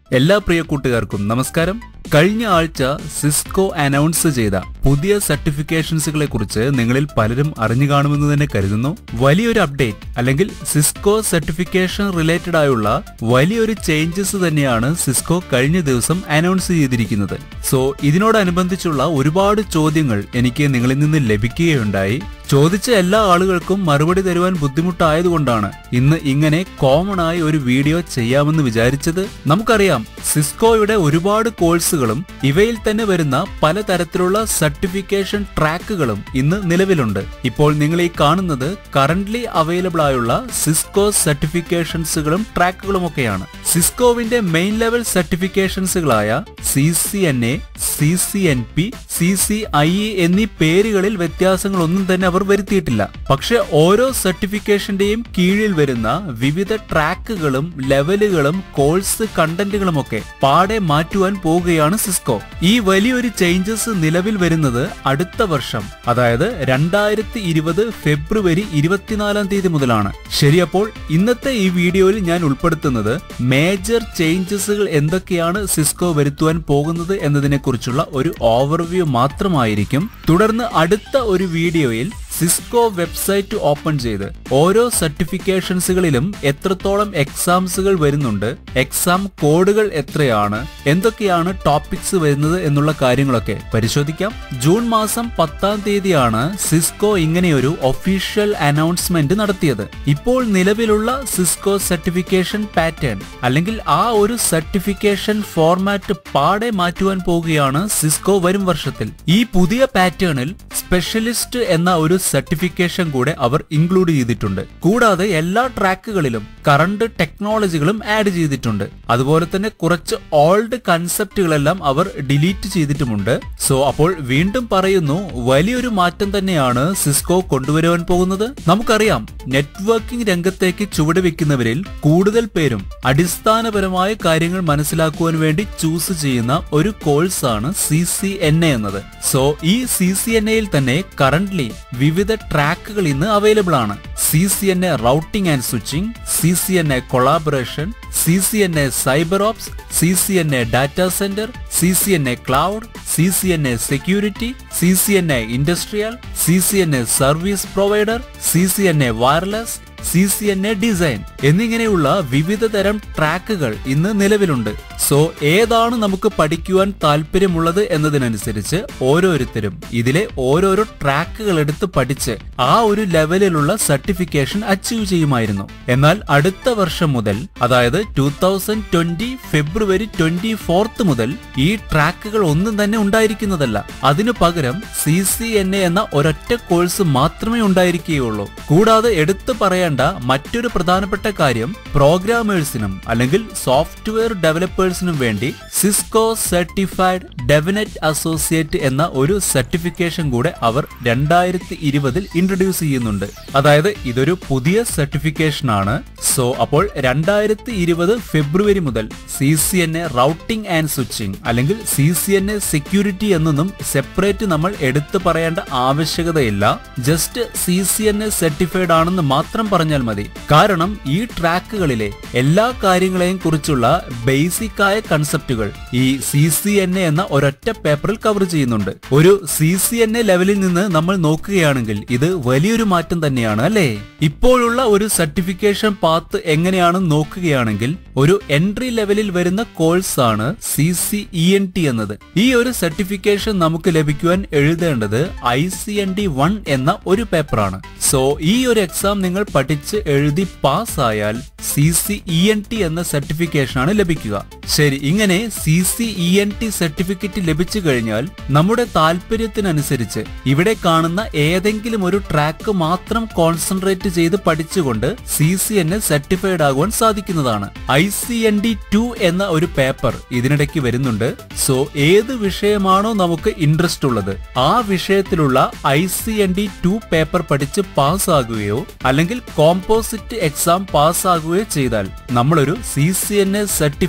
എല്ലാ പ്രിയ കൂട്ടുകാർക്കും നമസ്കാരം കഴിഞ്ഞ ആഴ്ച സിസ്കോ അനൗൺസ് ചെയ്ത പുതിയ സർട്ടിഫിക്കേഷൻസുകളെ കുറിച്ച് നിങ്ങളിൽ പലരും അറിഞ്ഞു കാണുമെന്ന് തന്നെ കരുതുന്നു വലിയൊരു അപ്ഡേറ്റ് അല്ലെങ്കിൽ സിസ്കോ സർട്ടിഫിക്കേഷൻ റിലേറ്റഡ് ആയുള്ള വലിയൊരു ചേഞ്ചസ് തന്നെയാണ് സിസ്കോ കഴിഞ്ഞ ദിവസം അനൗൺസ് ചെയ്തിരിക്കുന്നത് സോ ഇതിനോടനുബന്ധിച്ചുള്ള ഒരുപാട് ചോദ്യങ്ങൾ എനിക്ക് നിങ്ങളിൽ നിന്ന് ലഭിക്കുകയുണ്ടായി ചോദിച്ച എല്ലാ ആളുകൾക്കും മറുപടി തരുവാൻ ബുദ്ധിമുട്ടായതുകൊണ്ടാണ് ഇന്ന് ഇങ്ങനെ കോമൺ ആയി ഒരു വീഡിയോ ചെയ്യാമെന്ന് വിചാരിച്ചത് നമുക്കറിയാം സിസ്കോയുടെ ഒരുപാട് കോഴ്സുകളും ഇവയിൽ തന്നെ വരുന്ന പലതരത്തിലുള്ള സർട്ടിഫിക്കേഷൻ ട്രാക്കുകളും ഇന്ന് നിലവിലുണ്ട് ഇപ്പോൾ നിങ്ങൾ ഈ കാണുന്നത് കറന്റ്ലി അവൈലബിൾ ആയുള്ള സിസ്കോ സർട്ടിഫിക്കേഷൻസുകളും ട്രാക്കുകളും ഒക്കെയാണ് സിസ്കോവിന്റെ മെയിൻ ലെവൽ സർട്ടിഫിക്കേഷൻസുകളായ C C N A C C N P C C I E എന്നീ പേരുകളിൽ വ്യത്യാസങ്ങളൊന്നും തന്നെ അവർ വരുത്തിയിട്ടില്ല പക്ഷെ ഓരോ സർട്ടിഫിക്കേഷന്റെയും കീഴിൽ വരുന്ന വിവിധ ട്രാക്കുകളും ലെവലുകളും കോഴ്സ് കണ്ടന്റുകളും ഒക്കെ പാടെ മാറ്റുവാൻ പോവുകയാണ് സിസ്കോ ഈ വലിയൊരു ചേഞ്ചസ് നിലവിൽ വരുന്നത് അടുത്ത വർഷം അതായത് രണ്ടായിരത്തി ഇരുപത് ഫെബ്രുവരി ഇരുപത്തിനാലാം തീയതി മുതലാണ് ശരി അപ്പോൾ ഇന്നത്തെ ഈ വീഡിയോയിൽ ഞാൻ ഉൾപ്പെടുത്തുന്നത് മേജർ ചേഞ്ചസുകൾ എന്തൊക്കെയാണ് സിസ്കോ വരുത്തുവാൻ പോകുന്നത് എന്നതിനെ കുറിച്ചുള്ള ഒരു ഓവർവ്യൂ മാത്രമായിരിക്കും തുടർന്ന് അടുത്ത ഒരു വീഡിയോയിൽ സിസ്കോ വെബ്സൈറ്റ് ഓപ്പൺ ചെയ്ത് ഓരോ സർട്ടിഫിക്കേഷൻസുകളിലും എത്രത്തോളം എക്സാംസുകൾ വരുന്നുണ്ട് എക്സാം കോഡുകൾ എത്രയാണ് എന്തൊക്കെയാണ് ടോപ്പിക്സ് വരുന്നത് എന്നുള്ള കാര്യങ്ങളൊക്കെ പരിശോധിക്കാം ജൂൺ മാസം പത്താം തീയതിയാണ് സിസ്കോ ഇങ്ങനെയൊരു ഒഫീഷ്യൽ അനൗൺസ്മെന്റ് നടത്തിയത് ഇപ്പോൾ നിലവിലുള്ള സിസ്കോ സർട്ടിഫിക്കേഷൻ പാറ്റേൺ അല്ലെങ്കിൽ ആ ഒരു സർട്ടിഫിക്കേഷൻ ഫോർമാറ്റ് പാടെ മാറ്റുവാൻ പോവുകയാണ് സിസ്കോ വരും വർഷത്തിൽ ഈ പുതിയ പാറ്റേണിൽ സ്പെഷ്യലിസ്റ്റ് എന്ന ഒരു സർട്ടിഫിക്കേഷൻ കൂടെ അവർ ഇൻക്ലൂഡ് ചെയ്തിട്ടുണ്ട് കൂടാതെ എല്ലാ ട്രാക്കുകളിലും കറണ്ട് ടെക്നോളജികളും ആഡ് ചെയ്തിട്ടുണ്ട് അതുപോലെ തന്നെ കുറച്ച് ഓൾഡ് കൺസെപ്റ്റുകളെല്ലാം അവർ ഡിലീറ്റ് ചെയ്തിട്ടുമുണ്ട് സോ അപ്പോൾ വീണ്ടും പറയുന്നു വലിയൊരു മാറ്റം തന്നെയാണ് സിസ്കോ കൊണ്ടുവരുവാൻ പോകുന്നത് നമുക്കറിയാം നെറ്റ്വർക്കിംഗ് രംഗത്തേക്ക് ചുവടുവെക്കുന്നവരിൽ കൂടുതൽ പേരും അടിസ്ഥാനപരമായ കാര്യങ്ങൾ മനസ്സിലാക്കുവാൻ വേണ്ടി ചൂസ് ചെയ്യുന്ന ഒരു കോഴ്സാണ് സി സി എൻ എ എന്നത് സോ ഈ സി സി എൻ എയിൽ തന്നെ കറന്റ്ലി വിവിധ ട്രാക്കുകൾ ഇന്ന് അവൈലബിൾ ആണ് C C N A routing and switching C C N A collaboration C C N A cyber ops C C N A data centre C C N A cloud C C N A security C C N A industrial C C N A service provider C C N A wireless C C N A design എന്നിങ്ങനെയുള്ള വിവിധ തരം ട്രാക്കുകൾ ഇന്ന് നിലവിലുണ്ട് so ഏതാണ് നമുക്ക് പഠിക്കുവാൻ താല്പര്യമുള്ളത് എന്നതിനനുസരിച്ച് ഓരോരുത്തരും ഇതിലെ ഓരോരോ ട്രാക്കുകൾ എടുത്ത് പഠിച്ച് ആ ഒരു ലെവലിലുള്ള സർട്ടിഫിക്കേഷൻ അച്ചീവ് ചെയ്യുമായിരുന്നു എന്നാൽ അടുത്ത വർഷം മുതൽ അതായത് two thousand twenty February twenty fourth മുതൽ ഈ ട്രാക്കുകൾ ഒന്നും തന്നെ ഉണ്ടായിരിക്കുന്നതല്ല അതിനു പകരം സി സി എൻ എ എന്ന ഒരൊറ്റ കോഴ്സ് മാത്രമേ ഉണ്ടായിരിക്കുകയുള്ളൂ കൂടാതെ എടുത്തു പറയേണ്ട മറ്റൊരു പ്രധാനപ്പെട്ട കാര്യം പ്രോഗ്രാമേഴ്സിനും അല്ലെങ്കിൽ സോഫ്റ്റ്വെയർ ഡെവലപ്പേഴ്സിനും വേണ്ടി സിസ്കോ സർട്ടിഫൈഡ് ഡെവനറ്റ് അസോസിയേറ്റ് എന്ന ഒരു സർട്ടിഫിക്കേഷൻ കൂടെ അവർ രണ്ടായിരത്തി ഇരുപതിൽ ഇൻട്രൊഡ്യൂസ് ചെയ്യുന്നുണ്ട് അതായത് ഇതൊരു പുതിയ സർട്ടിഫിക്കേഷൻ ആണ് സോ അപ്പോൾ രണ്ടായിരത്തി ഇരുപത് ഫെബ്രുവരി മുതൽ C C N A routing and switching അല്ലെങ്കിൽ C C N A security എന്നൊന്നും സെപ്പറേറ്റ് നമ്മൾ എടുത്തു പറയേണ്ട ആവശ്യകതയില്ല just C C N A certified ആണെന്ന് മാത്രം പറഞ്ഞാൽ മതി കാരണം ഈ ട്രാക്കുകളിലെ എല്ലാ കാര്യങ്ങളെയും കുറിച്ചുള്ള ബേസിക് ആയ കൺസെപ്റ്റുകൾ ഈ സി സി എൻ എ എന്ന ഒരൊറ്റ പേപ്പറിൽ കവർ ചെയ്യുന്നുണ്ട് ഒരു സി സി എൻ എ ലെവലിൽ നിന്ന് നമ്മൾ നോക്കുകയാണെങ്കിൽ ഇത് വലിയൊരു മാറ്റം തന്നെയാണ് അല്ലേ ഇപ്പോഴുള്ള ഒരു സർട്ടിഫിക്കേഷൻ പാത്ത് എങ്ങനെയാണെന്ന് നോക്കുകയാണെങ്കിൽ ഒരു എൻട്രി ലെവലിൽ വരുന്ന കോഴ്സ് ആണ് C C E N T എന്നത് ഈ ഒരു സർട്ടിഫിക്കേഷൻ നമുക്ക് ലഭിക്കുവാൻ എഴുതേണ്ടത് I C N D one എന്ന ഒരു പേപ്പറാണ് സോ ഈ ഒരു എക്സാം നിങ്ങൾ പഠിച്ച് എഴുതി പാസ്സായാൽ C C E N T എന്ന സർട്ടിഫിക്കേഷൻ ആണ് ലഭിക്കുക ശരി ഇങ്ങനെ C C E N T certificate ലഭിച്ചു കഴിഞ്ഞാൽ നമ്മുടെ താല്പര്യത്തിനനുസരിച്ച് ഇവിടെ കാണുന്ന ഏതെങ്കിലും ഒരു ട്രാക്ക് മാത്രം കോൺസെൻട്രേറ്റ് ചെയ്ത് പഠിച്ചുകൊണ്ട് C C N A certified ആകുവാൻ സാധിക്കുന്നതാണ് I C N D two എന്ന ഒരു പേപ്പർ ഇതിനിടയ്ക്ക് വരുന്നുണ്ട് സോ ഏത് വിഷയമാണോ നമുക്ക് ഇൻട്രസ്റ്റ് ഉള്ളത് ആ വിഷയത്തിലുള്ള I C N D two paper പഠിച്ച് പാസ്സാകുകയോ അല്ലെങ്കിൽ കോമ്പോസിറ്റ് എക്സാം പാസ്സാകുകയോ ചെയ്താൽ നമ്മളൊരു C C N A certified ആയി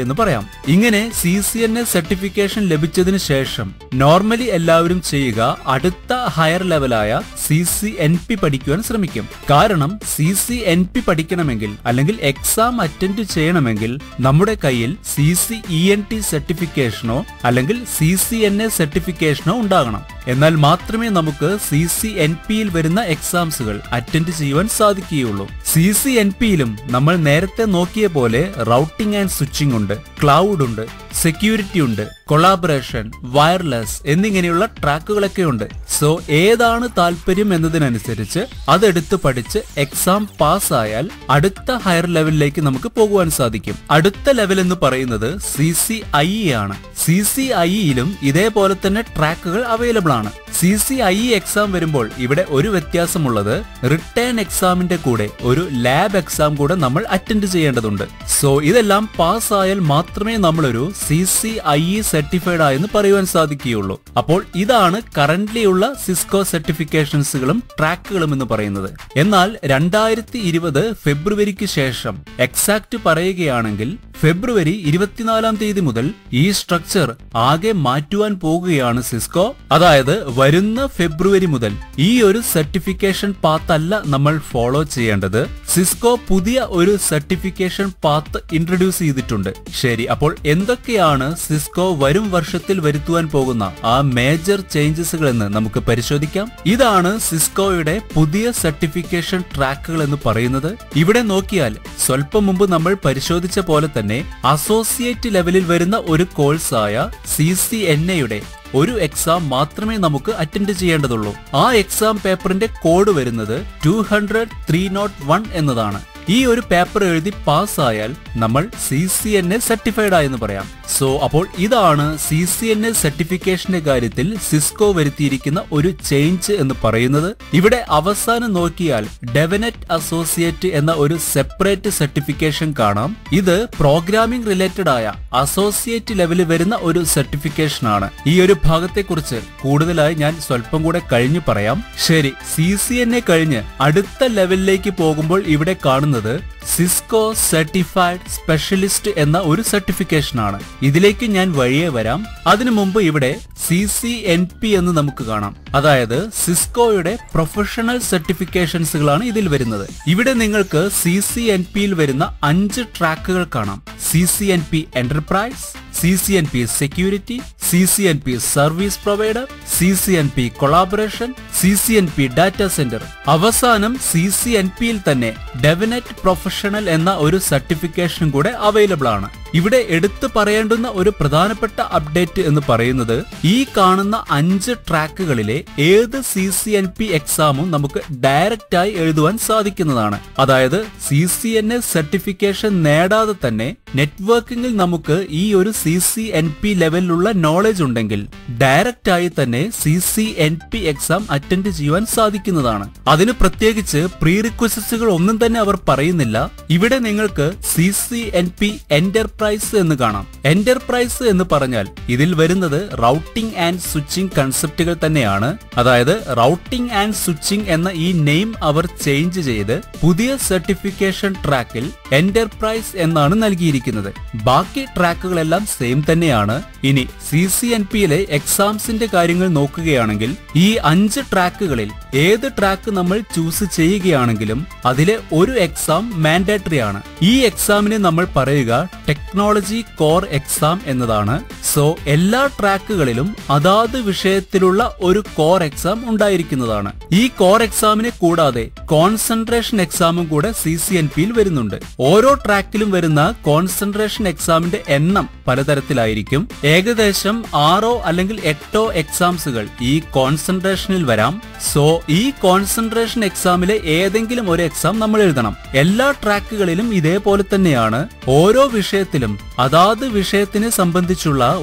എന്ന് പറയാം ഇങ്ങനെ C C N A certification ലഭിച്ചതിന് ശേഷം നോർമലി എല്ലാവരും ചെയ്യുക അടുത്ത ഹയർ ലെവലായ സി സി എൻ പി പഠിക്കുവാൻ ശ്രമിക്കും കാരണം സി സി എൻ പി പഠിക്കണമെങ്കിൽ അല്ലെങ്കിൽ എക്സാം അറ്റൻഡ് ചെയ്യണമെങ്കിൽ നമ്മുടെ കയ്യിൽ C C E N T സർട്ടിഫിക്കേഷനോ അല്ലെങ്കിൽ സി സി എൻ എ സർട്ടിഫിക്കേഷനോ ഉണ്ടാകണം എന്നാൽ മാത്രമേ നമുക്ക് സി സി എൻ പിയിൽ വരുന്ന എക്സാംസുകൾ അറ്റൻഡ് ചെയ്യുവാൻ സാധിക്കുകയുള്ളൂ സി സി എൻ പിയിലും നമ്മൾ നേരത്തെ നോക്കിയ പോലെ റൗട്ടിംഗ് ആൻഡ് സ്വിച്ചിംഗ് ഉണ്ട് ക്ലൗഡ് ഉണ്ട് സെക്യൂരിറ്റി ഉണ്ട് കൊളാബറേഷൻ വയർലെസ് എന്നിങ്ങനെയുള്ള ട്രാക്കുകളൊക്കെ ഉണ്ട് സോ ഏതാണ് താല്പര്യം എന്നതിനനുസരിച്ച് അതെടുത്ത് പഠിച്ച് എക്സാം പാസ്സായാൽ അടുത്ത ഹയർ ലെവലിലേക്ക് നമുക്ക് പോകുവാൻ സാധിക്കും അടുത്ത ലെവൽ എന്ന് പറയുന്നത് സി സി ഐ ആണ് സി സി ഐയിലും ഇതേപോലെ തന്നെ ട്രാക്കുകൾ അവൈലബിൾ ആണ് സി സി ഐ എക്സാം വരുമ്പോൾ ഇവിടെ ഒരു വ്യത്യാസമുള്ളത് റിട്ടേൺ എക്സാമിന്റെ കൂടെ ഒരു ലാബ് എക്സാം കൂടെ നമ്മൾ അറ്റൻഡ് ചെയ്യേണ്ടതുണ്ട് സോ ഇതെല്ലാം പാസ്സായാൽ മാത്രമേ നമ്മളൊരു സി സി ഐ സർട്ടിഫൈഡ് ആയെന്ന് പറയുവാൻ സാധിക്കുകയുള്ളൂ അപ്പോൾ ഇതാണ് കറന്റ്ലി ഉള്ള സിസ്കോ സർട്ടിഫിക്കേഷൻസുകളും ട്രാക്കുകളും എന്ന് പറയുന്നത് എന്നാൽ രണ്ടായിരത്തി ഇരുപത് ഫെബ്രുവരിക്ക് ശേഷം എക്സാക്ട് പറയുകയാണെങ്കിൽ ഫെബ്രുവരി ഇരുപത്തിനാലാം തീയതി മുതൽ ഈ സ്ട്രക്ചർ ആകെ മാറ്റുവാൻ പോകുകയാണ് സിസ്കോ അതായത് വരുന്ന ഫെബ്രുവരി മുതൽ ഈ ഒരു സർട്ടിഫിക്കേഷൻ പാത്ത് അല്ല നമ്മൾ ഫോളോ ചെയ്യേണ്ടത് സിസ്കോ പുതിയ ഒരു സർട്ടിഫിക്കേഷൻ പാത്ത് ഇൻട്രൊഡ്യൂസ് ചെയ്തിട്ടുണ്ട് ശരി അപ്പോൾ എന്തൊക്കെയാണ് സിസ്കോ വരും വർഷത്തിൽ വരുത്തുവാൻ പോകുന്ന ആ മേജർ ചേഞ്ചസുകൾ എന്ന് നമുക്ക് പരിശോധിക്കാം ഇതാണ് സിസ്കോയുടെ പുതിയ സർട്ടിഫിക്കേഷൻ ട്രാക്കുകൾ എന്ന് പറയുന്നത് ഇവിടെ നോക്കിയാൽ സ്വല്പം മുമ്പ് നമ്മൾ പരിശോധിച്ച പോലെ തന്നെ അസോസിയേറ്റ് ലെവലിൽ വരുന്ന ഒരു കോഴ്സായ സി സി എൻ എയുടെ ഒരു എക്സാം മാത്രമേ നമുക്ക് അറ്റൻഡ് ചെയ്യേണ്ടതുള്ളൂ ആ എക്സാം പേപ്പറിന്റെ കോഡ് വരുന്നത് two hundred three not one എന്നതാണ് ഈ ഒരു പേപ്പർ എഴുതി പാസ്സായാൽ നമ്മൾ C C N A certified ആയെന്ന് പറയാം സോ അപ്പോൾ ഇതാണ് സി സി എൻ എ സർട്ടിഫിക്കേഷന്റെ കാര്യത്തിൽ സിസ്കോ വരുത്തിയിരിക്കുന്ന ഒരു ചേഞ്ച് എന്ന് പറയുന്നത് ഇവിടെ അവസാനം നോക്കിയാൽ ഡെവനറ്റ് അസോസിയേറ്റ് എന്ന ഒരു സെപ്പറേറ്റ് സർട്ടിഫിക്കേഷൻ കാണാം ഇത് പ്രോഗ്രാമിംഗ് റിലേറ്റഡ് ആയ അസോസിയേറ്റ് ലെവലിൽ വരുന്ന ഒരു സർട്ടിഫിക്കേഷൻ ആണ് ഈ ഒരു ഭാഗത്തെക്കുറിച്ച് കൂടുതലായി ഞാൻ സ്വല്പം കൂടെ കഴിഞ്ഞു പറയാം ശരി സി സി എൻ എ കഴിഞ്ഞ് അടുത്ത ലെവലിലേക്ക് പോകുമ്പോൾ ഇവിടെ കാണുന്നത് സിസ്കോ സർട്ടിഫൈഡ് സ്പെഷ്യലിസ്റ്റ് എന്ന ഒരു സർട്ടിഫിക്കേഷൻ ആണ് ഇതിലേക്ക് ഞാൻ വഴിയെ വരാം അതിനു മുമ്പ് ഇവിടെ സി സി എൻ പി എന്ന് നമുക്ക് കാണാം അതായത് സിസ്കോയുടെ പ്രൊഫഷണൽ സർട്ടിഫിക്കേഷൻസുകളാണ് ഇതിൽ വരുന്നത് ഇവിടെ നിങ്ങൾക്ക് സി സി എൻ പിയിൽ വരുന്ന അഞ്ച് ട്രാക്കുകൾ കാണാം C C N P enterprise C C N P security C C N P service provider C C N P collaboration C C N P data centre അവസാനം സി സി എൻ പിയിൽ തന്നെ DevNet professional എന്ന ഒരു certification കൂടെ available ആണ് ഇവിടെ എടുത്തു പറയേണ്ടുന്ന ഒരു പ്രധാനപ്പെട്ട അപ്ഡേറ്റ് എന്ന് പറയുന്നത് ഈ കാണുന്ന അഞ്ച് ട്രാക്കുകളിലെ ഏത് സി സി എൻ പി എക്സാമും നമുക്ക് ഡയറക്റ്റ് ആയി എഴുതുവാൻ സാധിക്കുന്നതാണ് അതായത് C C N A certification നേടാതെ തന്നെ നെറ്റ്വർക്കിംഗിൽ നമുക്ക് ഈ ഒരു സി സി എൻ പി ലെവലിലുള്ള നോളജ് ഉണ്ടെങ്കിൽ ഡയറക്റ്റ് ആയി തന്നെ C C N P exam attend ചെയ്യുവാൻ സാധിക്കുന്നതാണ് അതിന് പ്രത്യേകിച്ച് പ്രീ റിക്വസ്റ്റസുകൾ ഒന്നും തന്നെ അവർ പറയുന്നില്ല ഇവിടെ നിങ്ങൾക്ക് C C N P enterprise എന്ന് കാണാം എന്റർപ്രൈസ് എന്ന് പറഞ്ഞാൽ ഇതിൽ വരുന്നത് റൗട്ടിംഗ് ആൻഡ് സ്വിച്ചിംഗ് കൺസെപ്റ്റുകൾ തന്നെയാണ് അതായത് റൗട്ടിംഗ് ആൻഡ് സ്വിച്ചിംഗ് എന്ന ഈ നെയിം അവർ ചേഞ്ച് ചെയ്ത് പുതിയ സർട്ടിഫിക്കേഷൻ ട്രാക്കിൽ എന്റർപ്രൈസ് എന്നാണ് നൽകിയിരിക്കുന്നത് ബാക്കി ട്രാക്കുകളെല്ലാം സെയിം തന്നെയാണ് ഇനി സി സി എൻ പിയിലെ എക്സാംസിന്റെ കാര്യങ്ങൾ നോക്കുകയാണെങ്കിൽ ഈ അഞ്ച് ട്രാക്കുകളിൽ ഏത് ട്രാക്ക് നമ്മൾ ചൂസ് ചെയ്യുകയാണെങ്കിലും അതിലെ ഒരു എക്സാം മാൻഡേറ്ററി ആണ് ഈ എക്സാമിനെ നമ്മൾ പറയുക ടെക്നോളജി കോർ എക്സാം എന്നതാണ് സോ എല്ലാ ട്രാക്കുകളിലും അതാത് വിഷയത്തിലുള്ള ഒരു കോർ എക്സാം ഉണ്ടായിരിക്കുന്നതാണ് ഈ കോർ എക്സാമിനെ കൂടാതെ കോൺസെൻട്രേഷൻ എക്സാമും കൂടെ സി സി എൻ പിയിൽ വരുന്നുണ്ട് ഓരോ ട്രാക്കിലും വരുന്ന കോൺസെൻട്രേഷൻ എക്സാമിന്റെ എണ്ണം പലതരത്തിലായിരിക്കും ഏകദേശം ആറോ അല്ലെങ്കിൽ എട്ടോ എക്സാംസുകൾ ഈ കോൺസെൻട്രേഷനിൽ വരാം സോ ഈ കോൺസെൻട്രേഷൻ എക്സാമിലെ ഏതെങ്കിലും ഒരു എക്സാം നമ്മൾ എഴുതണം എല്ലാ ട്രാക്കുകളിലും ഇതേപോലെ തന്നെയാണ് ഓരോ വിഷയത്തിലും അതാത് വിഷയത്തിനെ സംബന്ധിച്ചുള്ള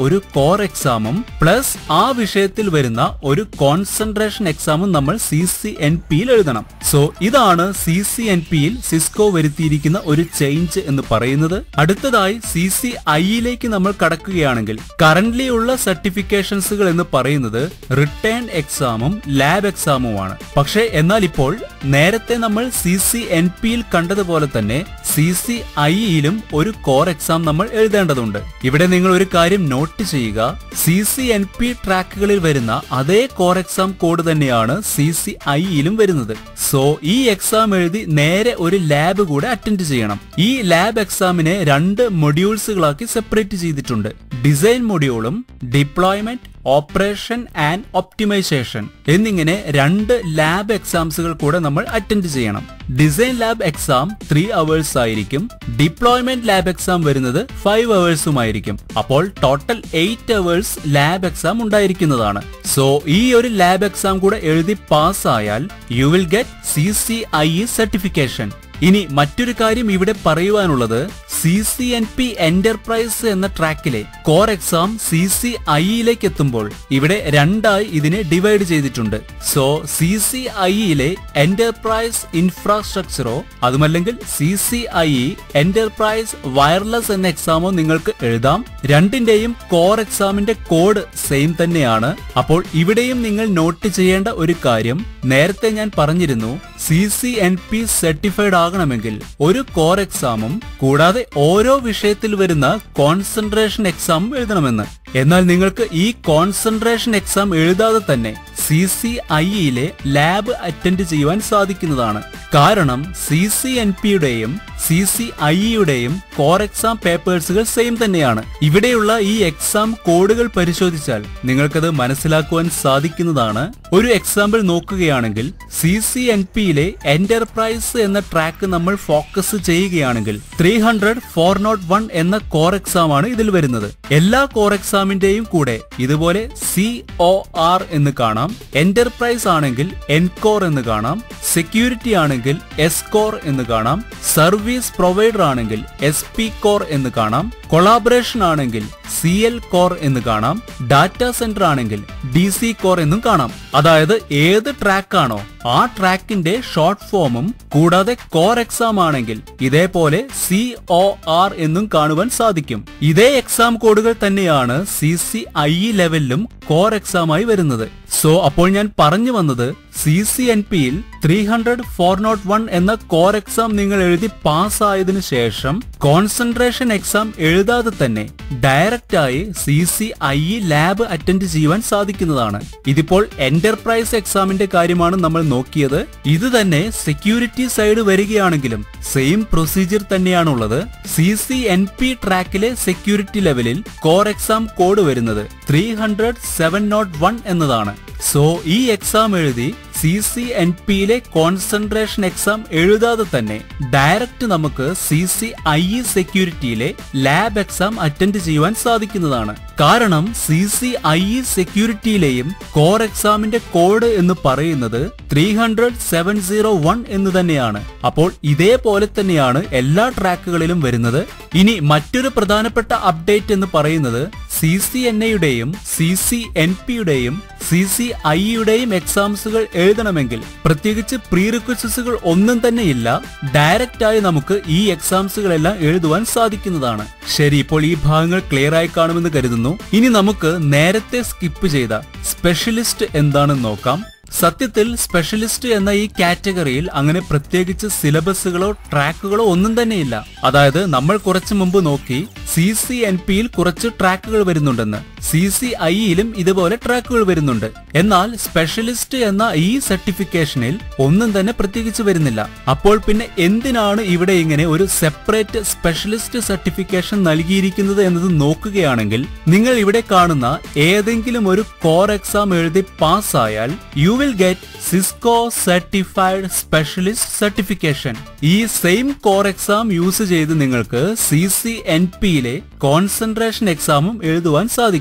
ഒരു കോർ എക്സാമും പ്ലസ് ആ വിഷയത്തിൽ വരുന്ന ഒരു കോൺസെൻട്രേഷൻ എക്സാമും നമ്മൾ സി സി എൻ പിയിൽ എഴുതണം സോ ഇതാണ് സി സി എൻ പിയിൽ സിസ്കോ വരുത്തിയിരിക്കുന്ന ഒരു ചേഞ്ച് എന്ന് പറയുന്നത് അടുത്തതായി സി സി ഐയിലേക്ക് നമ്മൾ കടക്കുകയാണെങ്കിൽ കറന്റ്ലി ഉള്ള സർട്ടിഫിക്കേഷൻസുകൾ എന്ന് പറയുന്നത് റിട്ടേൺ എക്സാമും ലാബ് എക്സാമുമാണ് പക്ഷേ എന്നാൽ ഇപ്പോൾ നേരത്തെ നമ്മൾ സി സി എൻ പിയിൽ കണ്ടതുപോലെ തന്നെ സി സി ഐയിലും ഒരു കോർ എക്സാം നമ്മൾ എഴുതേണ്ടതുണ്ട് ഇവിടെ നിങ്ങൾ ഒരു കാര്യം നോട്ട് ചെയ്യുക സി സി എൻ പി ട്രാക്കുകളിൽ വരുന്ന അതേ കോർ എക്സാം കോഡ് തന്നെയാണ് സി സി ഐയിലും വരുന്നത് സോ ഈ എക്സാം എഴുതി നേരെ ഒരു ലാബ് കൂടെ അറ്റൻഡ് ചെയ്യണം ഈ ലാബ് എക്സാമിനെ രണ്ട് മൊഡ്യൂൾസുകളാക്കി സെപ്പറേറ്റ് ചെയ്തിട്ടുണ്ട് ഡിസൈൻ മൊഡ്യൂളും ഡിപ്ലോയ്മെന്റ് ഓപ്പറേഷൻ ആൻഡ് ഒപ്റ്റിമൈസേഷൻ എന്നിങ്ങനെ രണ്ട് ലാബ് എക്സാംസുകൾ കൂടെ നമ്മൾ അറ്റൻഡ് ചെയ്യണം design lab exam three hours ആയിരിക്കും ഡിപ്ലോയ്മെന്റ് ലാബ് എക്സാം വരുന്നത് ഫൈവ് അവേഴ്സുമായിരിക്കും അപ്പോൾ total eight hours lab exam ഉണ്ടായിരിക്കുന്നതാണ് സോ ഈ ഒരു ലാബ് എക്സാം കൂടെ എഴുതി പാസ്സായാൽ you will get C C I certification ഇനി മറ്റൊരു കാര്യം ഇവിടെ പറയുവാനുള്ളത് C C N P enterprise എന്ന ട്രാക്കിലെ കോർ എക്സാം സി സി ഐയിലേക്ക് എത്തുമ്പോൾ ഇവിടെ രണ്ടായി ഇതിനെ ഡിവൈഡ് ചെയ്തിട്ടുണ്ട് സോ സി സി ഐയിലെ എന്റർപ്രൈസ് ഇൻഫ്രാസ്ട്രക്ചറോ അതുമല്ലെങ്കിൽ C C I enterprise wireless എന്ന എക്സാമോ നിങ്ങൾക്ക് എഴുതാം രണ്ടിന്റെയും കോർ എക്സാമിന്റെ കോഡ് സെയിം തന്നെയാണ് അപ്പോൾ ഇവിടെയും നിങ്ങൾ നോട്ട് ചെയ്യേണ്ട ഒരു കാര്യം നേരത്തെ ഞാൻ പറഞ്ഞിരുന്നു C C N P certified ആകണമെങ്കിൽ ഒരു കോർ എക്സാമും കൂടാതെ ഓരോ വിഷയത്തിൽ വരുന്ന കോൺസെൻട്രേഷൻ എക്സാമും എഴുതണമെന്ന് എന്നാൽ നിങ്ങൾക്ക് ഈ കോൺസെൻട്രേഷൻ എക്സാം എഴുതാതെ തന്നെ സി സി ഐയിലെ ലാബ് അറ്റൻഡ് ചെയ്യുവാൻ സാധിക്കുന്നതാണ് കാരണം സി സി എൻ പിയുടെയും സി സി ഐയുടെയും കോർ എക്സാം പേപ്പേഴ്സുകൾ സെയിം തന്നെയാണ് ഇവിടെയുള്ള ഈ എക്സാം കോഡുകൾ പരിശോധിച്ചാൽ നിങ്ങൾക്കത് മനസ്സിലാക്കുവാൻ സാധിക്കുന്നതാണ് ഒരു എക്സാമ്പിൾ നോക്കുകയാണെങ്കിൽ സി സി എൻ പിയിലെ എന്റർപ്രൈസ് എന്ന ട്രാക്ക് നമ്മൾ ഫോക്കസ് ചെയ്യുകയാണെങ്കിൽ three hundred four not one എന്ന കോർ എക്സാം ആണ് ഇതിൽ വരുന്നത് എല്ലാ കോർ എക്സാമിന്റെയും കൂടെ ഇതുപോലെ സി ഒ ആർ എന്ന് കാണാം എന്റർപ്രൈസ് ആണെങ്കിൽ എൻകോർ എന്ന് കാണാം സെക്യൂരിറ്റി ആണെങ്കിൽ എസ് കോർ എന്ന് കാണാം സർവീസ് പ്രൊവൈഡർ ആണെങ്കിൽ എസ് പി കോർ എന്ന് കാണാം കൊളാബറേഷൻ ആണെങ്കിൽ സി എൽ കോർ എന്ന് കാണാം ഡാറ്റ സെന്റർ ആണെങ്കിൽ ഡി സി കോർ എന്നും കാണാം അതായത് ഏത് ട്രാക്ക് ആണോ ആ ട്രാക്കിന്റെ ഷോർട്ട് ഫോമും കൂടാതെ കോർ എക്സാം ആണെങ്കിൽ ഇതേപോലെ സി ഒ ആർ എന്നും കാണുവാൻ സാധിക്കും ഇതേ എക്സാം കോഡുകൾ തന്നെയാണ് സി സി ഐ ലെവലിലും കോർ എക്സാമായി വരുന്നത് സോ അപ്പോൾ ഞാൻ പറഞ്ഞു വന്നത് സി സി എൻ പിയിൽ three hundred four not one എന്ന കോർ എക്സാം നിങ്ങൾ എഴുതി പാസ്സായതിനു ശേഷം കോൺസെൻട്രേഷൻ എക്സാം എഴുതാതെ തന്നെ ഡയറക്റ്റ് ആയി C C I lab attend ചെയ്യുവാൻ സാധിക്കുന്നതാണ് ഇതിപ്പോൾ എന്റർപ്രൈസ് എക്സാമിന്റെ കാര്യമാണ് നമ്മൾ നോക്കിയത് ഇത് തന്നെ സെക്യൂരിറ്റി സൈഡ് വരികയാണെങ്കിലും സെയിം പ്രൊസീജിയർ തന്നെയാണുള്ളത് സി സി എൻ പി ട്രാക്കിലെ സെക്യൂരിറ്റി ലെവലിൽ കോർ എക്സാം കോഡ് വരുന്നത് three hundred seven not one എന്നതാണ് സോ ഈ എക്സാം എഴുതി സി സി എൻ പിയിലെ കോൺസെൻട്രേഷൻ എക്സാം എഴുതാതെ തന്നെ ഡയറക്റ്റ് നമുക്ക് സി സി ഐ സെക്യൂരിറ്റിയിലെ ലാബ് എക്സാം അറ്റൻഡ് ചെയ്യുവാൻ സാധിക്കുന്നതാണ് കാരണം സി സി ഐ സെക്യൂരിറ്റിയിലെയും കോർ എക്സാമിന്റെ കോഡ് എന്ന് പറയുന്നത് three hundred seven zero one എന്ന് തന്നെയാണ് അപ്പോൾ ഇതേപോലെ തന്നെയാണ് എല്ലാ ട്രാക്കുകളിലും വരുന്നത് ഇനി മറ്റൊരു പ്രധാനപ്പെട്ട അപ്ഡേറ്റ് എന്ന് പറയുന്നത് സി സി എൻ എയുടെയും സി സി എൻ പിയുടെയും സി സി ഐയുടെയും എക്സാംസുകൾ എഴുതണമെങ്കിൽ പ്രത്യേകിച്ച് പ്രീ റിക്വസ്റ്റസുകൾ ഒന്നും തന്നെ ഇല്ല ഡയറക്റ്റ് ആയി നമുക്ക് ഈ എക്സാംസുകളെല്ലാം എഴുതുവാൻ സാധിക്കുന്നതാണ് ശരി ഇപ്പോൾ ഈ ഭാഗങ്ങൾ ക്ലിയർ ആയി കാണുമെന്ന് കരുതുന്നു ഇനി നമുക്ക് നേരത്തെ സ്കിപ്പ് ചെയ്ത സ്പെഷ്യലിസ്റ്റ് എന്താണെന്ന് നോക്കാം സത്യത്തിൽ സ്പെഷ്യലിസ്റ്റ് എന്ന ഈ കാറ്റഗറിയിൽ അങ്ങനെ പ്രത്യേകിച്ച് സിലബസുകളോ ട്രാക്കുകളോ ഒന്നും തന്നെയില്ല അതായത് നമ്മൾ കുറച്ചു മുമ്പ് നോക്കി സി സി എൻ പിയിൽ കുറച്ച് ട്രാക്കുകൾ വരുന്നുണ്ടെന്ന് സി സി ഐയിലും ഇതുപോലെ ട്രാക്കുകൾ വരുന്നുണ്ട് എന്നാൽ സ്പെഷ്യലിസ്റ്റ് എന്ന ഈ സർട്ടിഫിക്കേഷനിൽ ഒന്നും തന്നെ പ്രത്യേകിച്ച് വരുന്നില്ല അപ്പോൾ പിന്നെ എന്തിനാണ് ഇവിടെ ഇങ്ങനെ ഒരു സെപ്പറേറ്റ് സ്പെഷ്യലിസ്റ്റ് സർട്ടിഫിക്കേഷൻ നൽകിയിരിക്കുന്നത് എന്നത് നോക്കുകയാണെങ്കിൽ നിങ്ങൾ ഇവിടെ കാണുന്ന ഏതെങ്കിലും ഒരു കോർ എക്സാം എഴുതി പാസ്സായാൽ you will get Cisco certified specialist certification ഈ സെയിം കോർ എക്സാം യൂസ് ചെയ്ത് നിങ്ങൾക്ക് സി സി എൻ പിയിലെ കോൺസെൻട്രേഷൻ എക്സാമും എഴുതുവാൻ സാധിക്കും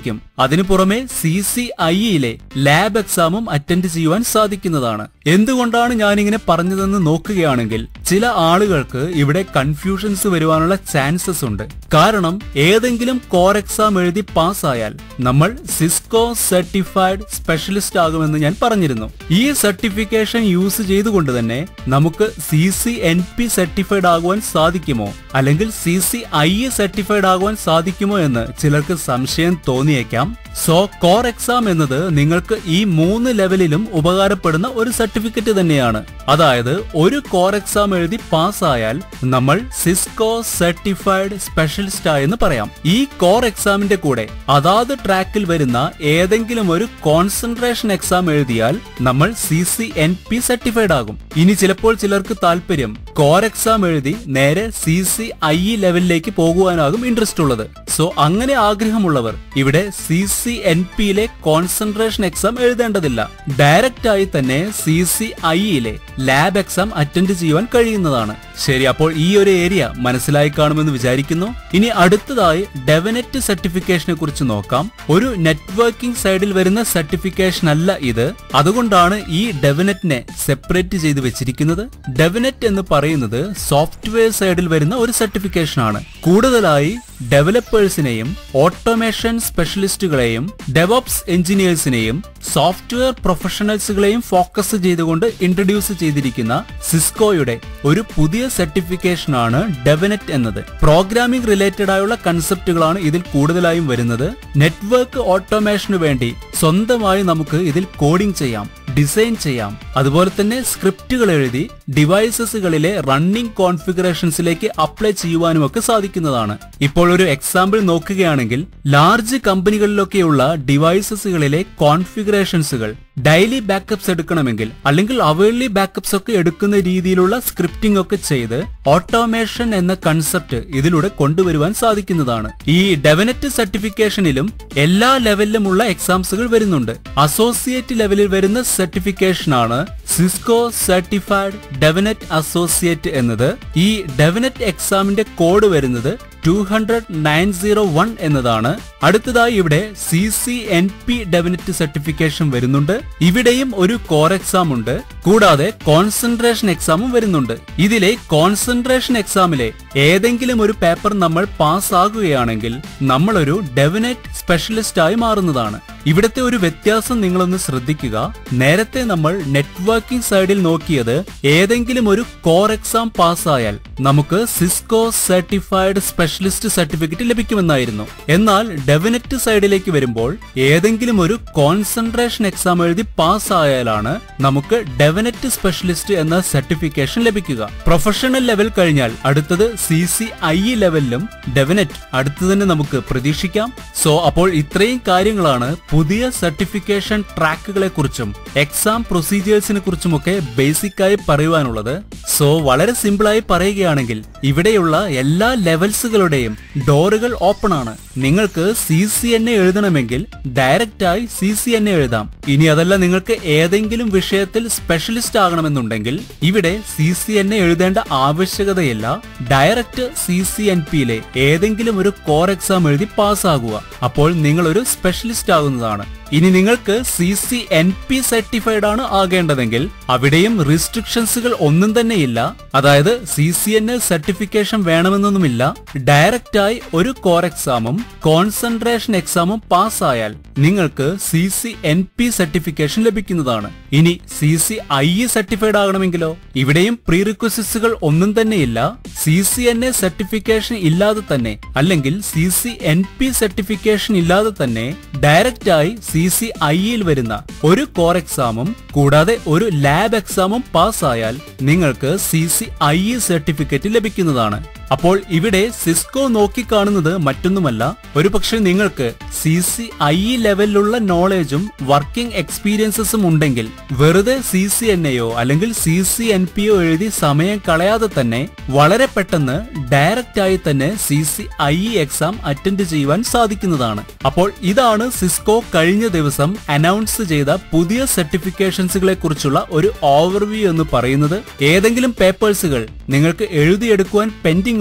അതിനു പുറമെ സി സി ഐയിലെ ലാബ് എക്സാമും അറ്റൻഡ് ചെയ്യുവാൻ സാധിക്കുന്നതാണ് എന്തുകൊണ്ടാണ് ഞാനിങ്ങനെ പറഞ്ഞതെന്ന് നോക്കുകയാണെങ്കിൽ ചില ആളുകൾക്ക് ഇവിടെ കൺഫ്യൂഷൻസ് വരുവാനുള്ള ചാൻസസ് ഉണ്ട് കാരണം ഏതെങ്കിലും കോർ എക്സാം എഴുതി പാസ്സായാൽ നമ്മൾ സിസ്കോ സർട്ടിഫൈഡ് സ്പെഷ്യലിസ്റ്റ് ആകുമെന്ന് ഞാൻ പറഞ്ഞിരുന്നു ഈ സർട്ടിഫിക്കേഷൻ യൂസ് ചെയ്തുകൊണ്ട് തന്നെ നമുക്ക് C C N P certified ആകുവാൻ സാധിക്കുമോ അല്ലെങ്കിൽ സി സി ഐ സർട്ടിഫൈഡ് ആകുവാൻ സാധിക്കുമോ എന്ന് ചിലർക്ക് സംശയം തോന്നിയേക്കാം സോ കോർ എക്സാം എന്നത് നിങ്ങൾക്ക് ഈ മൂന്ന് ലെവലിലും ഉപകാരപ്പെടുന്ന ഒരു സർട്ടിഫിക്കറ്റ് തന്നെയാണ് അതായത് ഒരു കോർ എക്സാം എഴുതി പാസ്സായാൽ നമ്മൾ സിസ്കോ സർട്ടിഫൈഡ് സ്പെഷ്യലിസ്റ്റ് ആയെന്ന് പറയാം ഈ കോർ എക്സാമിന്റെ കൂടെ അതാത് ട്രാക്കിൽ വരുന്ന ഏതെങ്കിലും ഒരു കോൺസെൻട്രേഷൻ എക്സാം എഴുതിയാൽ നമ്മൾ C C N P certified ആകും ഇനി ചിലപ്പോൾ ചിലർക്ക് താല്പര്യം കോർ എക്സാം എഴുതി നേരെ സി സി ഐ ലെവലിലേക്ക് പോകുവാനാകും ഇൻട്രസ്റ്റ് ഉള്ളത് സോ അങ്ങനെ ആഗ്രഹമുള്ളവർ ഇവിടെ സി സി എൻ പിയിലെ കോൺസെൻട്രേഷൻ എക്സാം എഴുതേണ്ടതില്ല ഡയറക്റ്റ് ആയി തന്നെ സി സി ഐയിലെ ലാബ് എക്സാം അറ്റൻഡ് ചെയ്യുവാൻ കഴിയുന്നതാണ് ശരി അപ്പോൾ ഈ ഒരു ഏരിയ മനസ്സിലായി കാണുമെന്ന് വിചാരിക്കുന്നു ഇനി അടുത്തതായി ഡെവനെറ്റ് സർട്ടിഫിക്കേഷനെ കുറിച്ച് നോക്കാം ഒരു നെറ്റ്വർക്കിംഗ് സൈഡിൽ വരുന്ന സർട്ടിഫിക്കേഷൻ അല്ല ഇത് അതുകൊണ്ടാണ് ഈ ഡെവനെറ്റിനെ സെപ്പറേറ്റ് ചെയ്ത് വെച്ചിരിക്കുന്നത് ഡെവനെറ്റ് എന്ന് പറയുന്നത് സോഫ്റ്റ്വെയർ സൈഡിൽ വരുന്ന ഒരു സർട്ടിഫിക്കേഷൻ ആണ് കൂടുതലായി ഡെവലപ്പേഴ്സിനെയും ഓട്ടോമേഷൻ സ്പെഷ്യലിസ്റ്റുകളെയും ഡെവോപ്സ് എഞ്ചിനീയേഴ്സിനെയും സോഫ്റ്റ്വെയർ പ്രൊഫഷണൽസുകളെയും ഫോക്കസ് ചെയ്തുകൊണ്ട് ഇൻട്രൊഡ്യൂസ് ചെയ്തിരിക്കുന്ന സിസ്കോയുടെ ഒരു പുതിയ സർട്ടിഫിക്കേഷൻ ആണ് ഡെവനെറ്റ് എന്നത് പ്രോഗ്രാമിംഗ് റിലേറ്റഡ് ആയുള്ള കൺസെപ്റ്റുകളാണ് ഇതിൽ കൂടുതലായും വരുന്നത് നെറ്റ്വർക്ക് ഓട്ടോമേഷനു വേണ്ടി സ്വന്തമായി നമുക്ക് ഇതിൽ കോഡിംഗ് ചെയ്യാം ഡിസൈൻ ചെയ്യാം അതുപോലെ തന്നെ സ്ക്രിപ്റ്റുകൾ എഴുതി ഡിവൈസസുകളിലെ റണ്ണിംഗ് കോൺഫിഗറേഷൻസിലേക്ക് അപ്ലൈ ചെയ്യുവാനും ഒക്കെ സാധിക്കുന്നതാണ് ഇപ്പോൾ ഒരു എക്സാമ്പിൾ നോക്കുകയാണെങ്കിൽ ലാർജ് കമ്പനികളിലൊക്കെയുള്ള ഡിവൈസസുകളിലെ കോൺഫിഗറേഷൻസുകൾ ഡെയിലി ബാക്കപ്സ് എടുക്കണമെങ്കിൽ അല്ലെങ്കിൽ അവേർലി ബാക്കപ്സ് ഒക്കെ എടുക്കുന്ന രീതിയിലുള്ള സ്ക്രിപ്റ്റിംഗ് ഒക്കെ ചെയ്ത് ഓട്ടോമേഷൻ എന്ന കൺസെപ്റ്റ് ഇതിലൂടെ കൊണ്ടുവരുവാൻ സാധിക്കുന്നതാണ് ഈ ഡെവനറ്റ് സർട്ടിഫിക്കേഷനിലും എല്ലാ ലെവലിലുമുള്ള എക്സാംസുകൾ വരുന്നുണ്ട് അസോസിയേറ്റ് ലെവലിൽ വരുന്ന സർട്ടിഫിക്കേഷൻ ആണ് സിസ്കോ സർട്ടിഫൈഡ് ഡെവനറ്റ് അസോസിയേറ്റ് എന്നത് ഈ ഡെവനറ്റ് എക്സാമിന്റെ കോഡ് വരുന്നത് two hundred nine zero one എന്നതാണ് അടുത്തതായി ഇവിടെ C C N P DevNet certification വരുന്നുണ്ട് ഇവിടെയും ഒരു കോർ എക്സാം ഉണ്ട് കൂടാതെ കോൺസെൻട്രേഷൻ എക്സാമും വരുന്നുണ്ട് ഇതിലെ കോൺസെൻട്രേഷൻ എക്സാമിലെ ഏതെങ്കിലും ഒരു പേപ്പർ നമ്മൾ പാസ് ആകുകയാണെങ്കിൽ നമ്മളൊരു ഡെവനറ്റ് സ്പെഷ്യലിസ്റ്റ് ആയി മാറുന്നതാണ് ഇവിടുത്തെ ഒരു വ്യത്യാസം നിങ്ങളൊന്ന് ശ്രദ്ധിക്കുക നേരത്തെ നമ്മൾ നെറ്റ്വർക്കിംഗ് സൈഡിൽ നോക്കിയത് ഏതെങ്കിലും ഒരു കോർ എക്സാം പാസ്സായാൽ നമുക്ക് സിസ്കോ സർട്ടിഫൈഡ് സ്പെഷ്യലിസ്റ്റ് സർട്ടിഫിക്കറ്റ് ലഭിക്കുമെന്നായിരുന്നു എന്നാൽ ഡെവനറ്റ് സൈഡിലേക്ക് വരുമ്പോൾ ഏതെങ്കിലും ഒരു കോൺസെൻട്രേഷൻ എക്സാം എഴുതി പാസ്സായാലാണ് നമുക്ക് ഡെവനറ്റ് സ്പെഷ്യലിസ്റ്റ് എന്ന സർട്ടിഫിക്കേഷൻ ലഭിക്കുക പ്രൊഫഷണൽ ലെവൽ കഴിഞ്ഞാൽ അടുത്തത് സി സി ഐ ലെവലിലും ഡെവനറ്റ് അടുത്ത് തന്നെ നമുക്ക് പ്രതീക്ഷിക്കാം സോ അപ്പോൾ ഇത്രയും കാര്യങ്ങളാണ് പുതിയ സർട്ടിഫിക്കേഷൻ ട്രാക്കുകളെ കുറിച്ചും എക്സാം പ്രൊസീജിയേഴ്സിനെ കുറിച്ചുമൊക്കെ ബേസിക് ആയി പറയുവാനുള്ളത് സോ വളരെ സിമ്പിളായി പറയുകയാണെങ്കിൽ ഇവിടെയുള്ള എല്ലാ ലെവൽസുകളുടെയും ഡോറുകൾ ഓപ്പൺ ആണ് നിങ്ങൾക്ക് സി സി എൻ എ എഴുതണമെങ്കിൽ ഡയറക്റ്റ് ആയി സി സി എൻ എ എഴുതാം ഇനി അതല്ല നിങ്ങൾക്ക് ഏതെങ്കിലും വിഷയത്തിൽ സ്പെഷ്യലിസ്റ്റ് ആകണമെന്നുണ്ടെങ്കിൽ ഇവിടെ സി സി എൻ എ എഴുതേണ്ട ആവശ്യകതയില്ല ഡയറക്റ്റ് സി സി എൻ പിയിലെ ഏതെങ്കിലും ഒരു കോർ എക്സാം എഴുതി പാസ്സാകുക അപ്പോൾ നിങ്ങൾ ഒരു സ്പെഷ്യലിസ്റ്റ് ആകുന്നതാണ് ഇനി നിങ്ങൾക്ക് C C N P certified ആണ് ആകേണ്ടതെങ്കിൽ അവിടെയും റിസ്ട്രിക്ഷൻസുകൾ ഒന്നും തന്നെ ഇല്ല അതായത് C C N L certification വേണമെന്നൊന്നുമില്ല ഡയറക്റ്റ് ആയി ഒരു കോർ എക്സാമും കോൺസെൻട്രേഷൻ എക്സാമും പാസ്സായാൽ നിങ്ങൾക്ക് C C N P certification ലഭിക്കുന്നതാണ് ഇനി C C I E certified ആകണമെങ്കിലോ ഇവിടെയും പ്രീ റിക്വസിറ്റ്സുകൾ ഒന്നും തന്നെ ഇല്ല C C N A certification ഇല്ലാതെ തന്നെ അല്ലെങ്കിൽ C C N P certification ഇല്ലാതെ തന്നെ ഡയറക്റ്റ് ആയി സി സി ഐയിൽ വരുന്ന ഒരു കോർ എക്സാമും കൂടാതെ ഒരു ലാബ് എക്സാമും പാസ്സായാൽ നിങ്ങൾക്ക് C C I E certificate ലഭിക്കുന്നതാണ് അപ്പോൾ ഇവിടെ സിസ്കോ നോക്കിക്കാണുന്നത് മറ്റൊന്നുമല്ല ഒരുപക്ഷെ നിങ്ങൾക്ക് സി സി ഐ ലെവലിലുള്ള നോളേജും വർക്കിംഗ് എക്സ്പീരിയൻസസും ഉണ്ടെങ്കിൽ വെറുതെ സി സി എൻ എയോ അല്ലെങ്കിൽ സി സി എൻ പി ഒ എഴുതി സമയം കളയാതെ തന്നെ വളരെ പെട്ടെന്ന് ഡയറക്റ്റ് ആയി തന്നെ C C I exam attend ചെയ്യുവാൻ സാധിക്കുന്നതാണ് അപ്പോൾ ഇതാണ് സിസ്കോ കഴിഞ്ഞ ദിവസം അനൗൺസ് ചെയ്ത പുതിയ സർട്ടിഫിക്കേഷൻസുകളെ കുറിച്ചുള്ള ഒരു ഓവർവ്യൂ എന്ന് പറയുന്നത് ഏതെങ്കിലും പേപ്പേഴ്സുകൾ നിങ്ങൾക്ക് എഴുതിയെടുക്കുവാൻ പെൻഡിംഗ്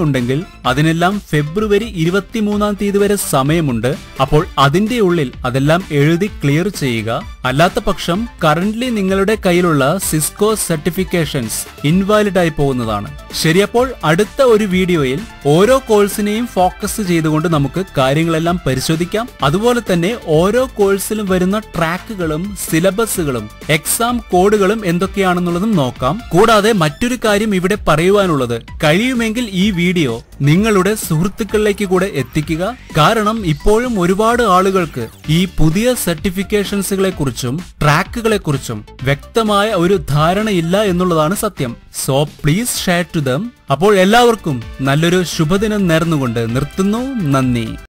പെൻഡിംഗ് ഉണ്ടെങ്കിൽ അതിനെല്ലാം ഫെബ്രുവരി ഇരുപത്തിമൂന്നാം തീയതി വരെ സമയമുണ്ട് അപ്പോൾ അതിന്റെ ഉള്ളിൽ അതെല്ലാം എഴുതി ക്ലിയർ ചെയ്യുക അല്ലാത്ത പക്ഷം കറന്റ്ലി നിങ്ങളുടെ കയ്യിലുള്ള സിസ്കോ സർട്ടിഫിക്കേഷൻസ് ഇൻവാലിഡ് ആയി പോകുന്നതാണ് ശരിയപ്പോൾ അടുത്ത ഒരു വീഡിയോയിൽ ഓരോ കോഴ്സിനെയും ഫോക്കസ് ചെയ്തുകൊണ്ട് നമുക്ക് കാര്യങ്ങളെല്ലാം പരിശോധിക്കാം അതുപോലെ തന്നെ ഓരോ കോഴ്സിലും വരുന്ന ട്രാക്കുകളും സിലബസുകളും എക്സാം കോഡുകളും എന്തൊക്കെയാണെന്നുള്ളതും നോക്കാം കൂടാതെ മറ്റൊരു കാര്യം ഇവിടെ പറയുവാനുള്ളത് കഴിയുമെങ്കിൽ ഈ വീഡിയോ നിങ്ങളുടെ സുഹൃത്തുക്കളിലേക്ക് കൂടെ എത്തിക്കുക കാരണം ഇപ്പോഴും ഒരുപാട് ആളുകൾക്ക് ഈ പുതിയ സർട്ടിഫിക്കേഷൻസുകളെ കുറിച്ചും ട്രാക്കുകളെ കുറിച്ചും വ്യക്തമായ ഒരു ധാരണയില്ല എന്നുള്ളതാണ് സത്യം so please share to them അപ്പോൾ എല്ലാവർക്കും നല്ലൊരു ശുഭദിനം നേർന്നുകൊണ്ട് നിർത്തുന്നു നന്ദി